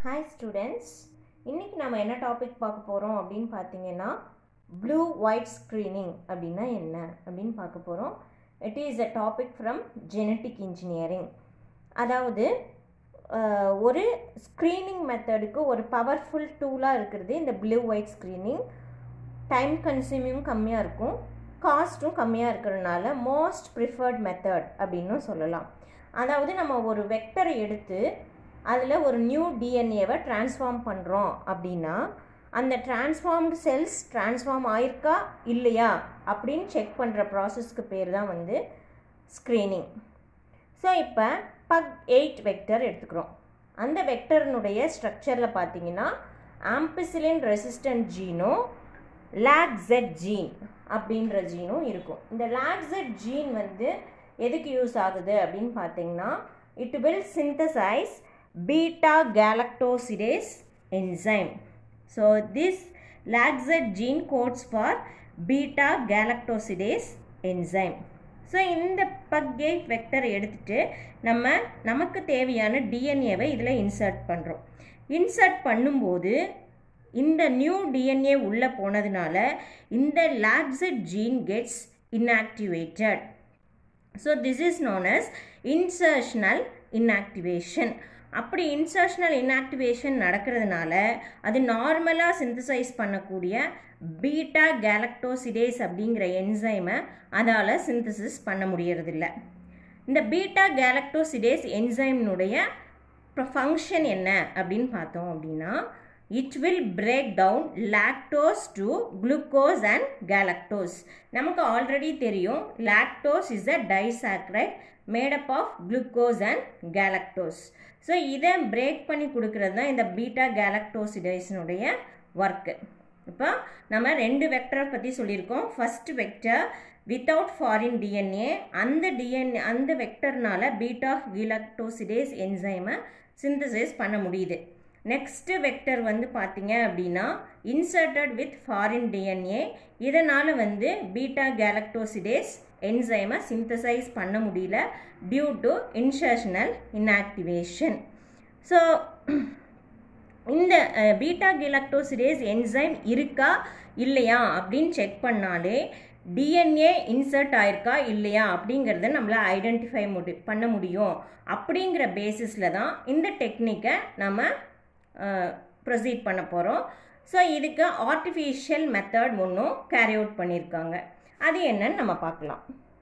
hi students இன்றைக்கி நம்ம என்ன டாபிக் பார்க்க போகிறோம் அப்படின்னு பார்த்தீங்கன்னா ப்ளூ ஒயிட் ஸ்க்ரீனிங் அப்படின்னா என்ன அப்படின்னு பார்க்க போகிறோம் it is a topic from genetic engineering அதாவது அஹ், ஒரு ஸ்க்ரீனிங் மெத்தடுக்கு ஒரு பவர்ஃபுல் டூலாக இருக்கிறது இந்த blue white screening time consuming கம்மியாக இருக்கும் காஸ்ட்டும் கம்மியாக இருக்கிறதுனால மோஸ்ட் ப்ரிஃபர்ட் மெத்தட் அப்படின்னும் சொல்லலாம் அதாவது நம்ம ஒரு வெக்டரை எடுத்து அதில் ஒரு நியூ டிஎன்ஏவை ட்ரான்ஸ்ஃபார்ம் பண்ணுறோம் அப்படின்னா அந்த டிரான்ஸ்ஃபார்ம்டு செல்ஸ் ட்ரான்ஸ்ஃபார்ம் ஆயிருக்கா இல்லையா அப்படின்னு செக் பண்ணுற ப்ராசஸ்க்கு பேர் தான் வந்து ஸ்க்ரீனிங் ஸோ இப்போ பக் எயிட் வெக்டர் எடுத்துக்கிறோம் அந்த வெக்டர்னுடைய ஸ்ட்ரக்சரில் பார்த்தீங்கன்னா ஆம்பிசிலின் ரெசிஸ்டன்ட் ஜீனும் லாக்ஸெட் ஜீன் அப்படின்ற ஜீனும் இருக்கும் இந்த லாக்ஸெட் ஜீன் வந்து எதுக்கு யூஸ் ஆகுது அப்படின்னு பார்த்தீங்கன்னா it will synthesise beta galactosidase enzyme so this lacZ gene codes for beta galactosidase enzyme so இந்த பக்கேட் வெக்டர் எடுத்துட்டு நம்ம நமக்கு தேவையான டிஎன்ஏவை இதில் இன்சர்ட் பண்ணுறோம் இன்சர்ட் பண்ணும்போது இந்த நியூ டிஎன்ஏ உள்ளே போனதுனால இந்த lacZ gene gets inactivated so this is known as insertional inactivation அப்படி இன்சர்ஷனல் இன்ஆக்டிவேஷன் நடக்கிறதுனால அது நார்மலாக சிந்தசைஸ் பண்ணக்கூடிய பீட்டா கேலக்டோசிடேஸ் அப்படிங்கிற என்சைமை அதால் சிந்தசிஸ் பண்ண முடியறதில்ல இந்த பீட்டா கேலக்டோசிடேஸ் என்சைம்னுடைய ஃபங்க்ஷன் என்ன அப்படின்னு பார்த்தோம் அப்படின்னா it will break down lactose to glucose and galactose நமக்கு ஆல்ரெடி தெரியும் lactose is a disaccharide made up of glucose and galactose so இதை பிரேக் பண்ணி கொடுக்கறது தான் இந்த பீட்டா கேலக்டோசிடைஸினுடைய ஒர்க்கு இப்போ நம்ம ரெண்டு வெக்டரை பற்றி சொல்லியிருக்கோம் first vector without foreign DNA அந்த டிஎன்ஏ அந்த வெக்டர்னால பீட்டா கிலக்டோசிடேஸ் என்சைமை சிந்தசைஸ் பண்ண முடியுது நெக்ஸ்ட்டு வெக்டர் வந்து பார்த்தீங்க அப்படின்னா இன்சர்ட்டட் வித் ஃபாரின் டிஎன்ஏ இதனால் வந்து பீட்டா கேலக்டோசிடேஸ் என்சைமை சிந்தசைஸ் பண்ண முடியல due to insertional inactivation so இந்த பீட்டா கிலக்டோசிடேஸ் என்சைம் இருக்கா இல்லையா அப்படின்னு செக் பண்ணாலே டிஎன்ஏ இன்சர்ட் ஆயிருக்கா இல்லையா அப்படிங்கிறத நம்மளால் ஐடென்டிஃபை முடி பண்ண முடியும் அப்படிங்கிற பேசிஸில் தான் இந்த டெக்னிக்கை நம்ம ப்ரொசீட் பண்ண போகிறோம் ஸோ இதுக்கு ஆர்டிஃபிஷியல் மெத்தட் ஒன்றும் கேரி அவுட் பண்ணியிருக்காங்க அது என்னன்னு நம்ம பார்க்கலாம்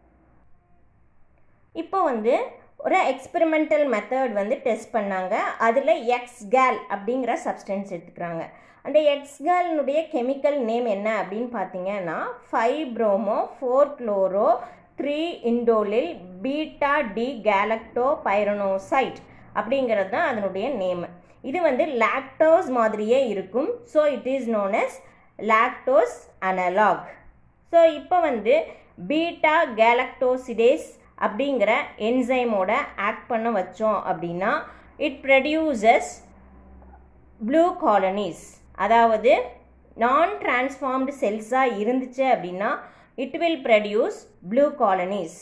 இப்போ வந்து ஒரு எக்ஸ்பெரிமெண்டல் மெத்தட் வந்து டெஸ்ட் பண்ணாங்க அதில் எக்ஸ்கேல் அப்படிங்கிற சப்ஸ்டன்ஸ் எடுத்துக்கிறாங்க அந்த எக்ஸ்கேல்னுடைய கெமிக்கல் நேம் என்ன அப்படின்னு பார்த்தீங்கன்னா five bromo four chloro three indolyl beta D galactopyranoside அப்படிங்கிறது தான் அதனுடைய நேம் இது வந்து லாக்டோஸ் மாதிரியே இருக்கும் so it is known as lactose analog so இப்போ வந்து பீட்டா கேலக்டோசிடேஸ் அப்படிங்கிற என்சைமோட ஆக்ட் பண்ண வச்சோம் அப்படின்னா இட் ப்ரொடியூசஸ் ப்ளூ காலனிஸ் அதாவது நான் டிரான்ஸ்ஃபார்ம்டு செல்ஸாக இருந்துச்சு அப்படின்னா it will produce blue colonies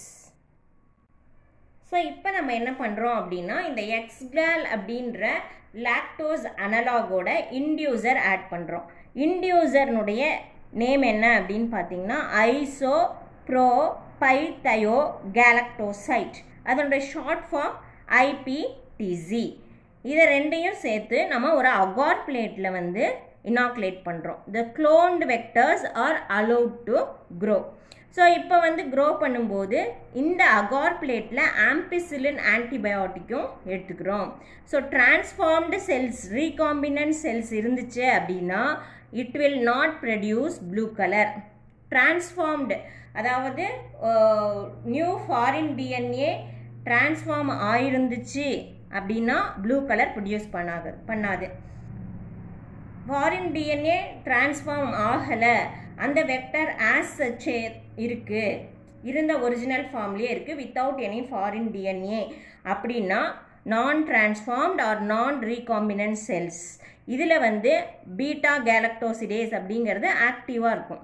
so இப்போ நம்ம என்ன பண்ணுறோம் அப்படின்னா இந்த எக்ஸ்கிளால் அப்படின்ற லாக்டோஸ் அனலாகோட இன்டியூசர் ஆட் பண்ணுறோம் இன்டியூசர்னுடைய நேம் என்ன அப்படின்னு பார்த்தீங்கன்னா ஐசோ ப்ரோ பைத்தயோ கேலக்டோசைட் அதனுடைய ஷார்ட் ஃபார்ம் ஐபிடிசி இதை ரெண்டையும் சேர்த்து நம்ம ஒரு அகார் பிளேட்டில் வந்து இனாக்குலேட் பண்ணுறோம் the cloned vectors are allowed to grow so இப்போ வந்து க்ரோ பண்ணும்போது இந்த அகார் பிளேட்டில் ஆம்பிசிலின் ஆன்டிபயோட்டிக்கும் எடுத்துக்கிறோம் so transformed cells recombinant cells இருந்துச்சு அப்படின்னா it will not produce blue colour transformed அதாவது நியூ ஃபாரின் டிஎன்ஏ டிரான்ஸ்ஃபார்ம் ஆயிருந்துச்சு அப்படின்னா ப்ளூ கலர் ப்ரொடியூஸ் பண்ணாது பண்ணாது ஃபாரின் டிஎன்ஏ டிரான்ஸ்ஃபார்ம் ஆகலை அந்த வெக்டர் ஆஸ் சச்சே இருக்குது இருந்த ஒரிஜினல் ஃபார்ம்லேயே இருக்குது வித்தவுட் எனி ஃபாரின் டிஎன்ஏ அப்படின்னா non transformed or non recombinant cells இதில் வந்து பீட்டா கேலக்டோசிடேஸ் அப்படிங்கிறது ஆக்டிவாக இருக்கும்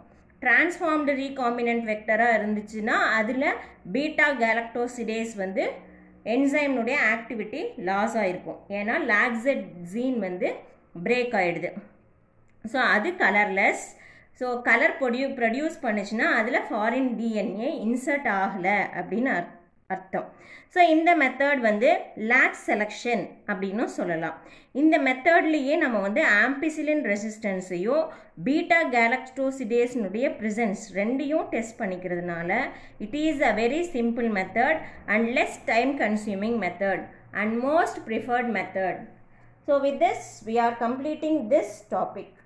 டிரான்ஸ்ஃபார்ம்டு ரீகாம்பினன்ட் வெக்டராக இருந்துச்சுன்னா அதில் பீட்டா கேலக்டோசிடேஸ் வந்து என்சைம்னுடைய ஆக்டிவிட்டி லாஸ் ஆகிருக்கும் ஏன்னா லாக்ஸட் ஜீன் வந்து பிரேக் ஆகிடுது ஸோ அது colourless so colour produce produce பண்ணுச்சுன்னா அதில் ஃபாரின் டிஎன்ஏ இன்சர்ட் ஆகலை அப்படின்னு அர் அர்த்தம் ஸோ இந்த மெத்தட் வந்து லேக் செலெக்ஷன் அப்படின்னும் சொல்லலாம் இந்த மெத்தட்லேயே நம்ம வந்து ஆம்பிசிலின் ரெசிஸ்டன்ஸையும் பீட்டா கேலக்டோசிடேஸ்னுடைய ப்ரிசன்ஸ் ரெண்டையும் டெஸ்ட் பண்ணிக்கிறதுனால it is a very simple method and less time consuming method and most preferred method so with this we are completing this topic